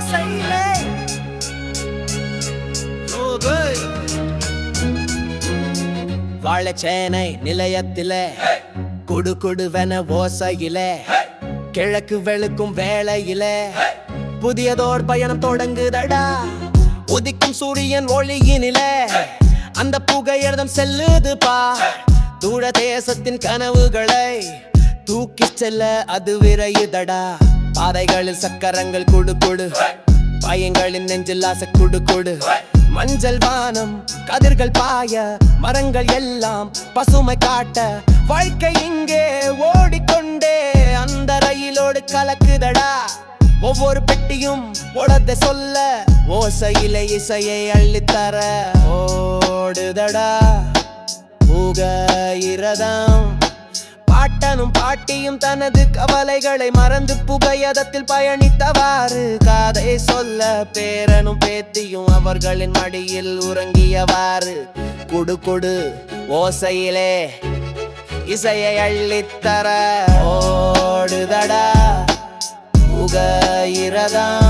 ஓசையிலே வாழச்சேனை நிலையத்திலே குடு குடுவென ஓசையிலே கிழக்கு வெளுக்கும் வேளையிலே புதியதோர் பயணம் தொடங்குதடா உதிக்கும் சூரியன் ஒளியினிலே அந்த புகையர்தம் செல்லுது பா தூர தேசத்தின் கனவுகளை தூக்கி செல்ல அது விரையுதடா பாதைகளில் சக்கரங்கள் குடு குடு பயங்களின் நெஞ்சில் ஆசை குடு குடு மஞ்சள் வானம் கதிர்கள் பாய மரங்கள் எல்லாம் பசுமை காட்ட வாழ்க்கை இங்கே ஓடிக்கொண்டே அந்த ரயிலோடு கலக்குதடா ஒவ்வொரு பெட்டியும் உடத சொல்ல ஓசையிலே இசையை அள்ளித்தர ஓடுதடா புகையிரதம் பாட்டனும் பாட்டியும் தனது கவலைகளை மறந்து புகையதத்தில் பயணித்தவாறு காதை சொல்ல பேரனும் பேத்தியும் அவர்களின் மடியில் உறங்கியவாறு குடு குடு ஓசையிலே இசையை அள்ளித்தர ஓடுதடா புகையிரதம்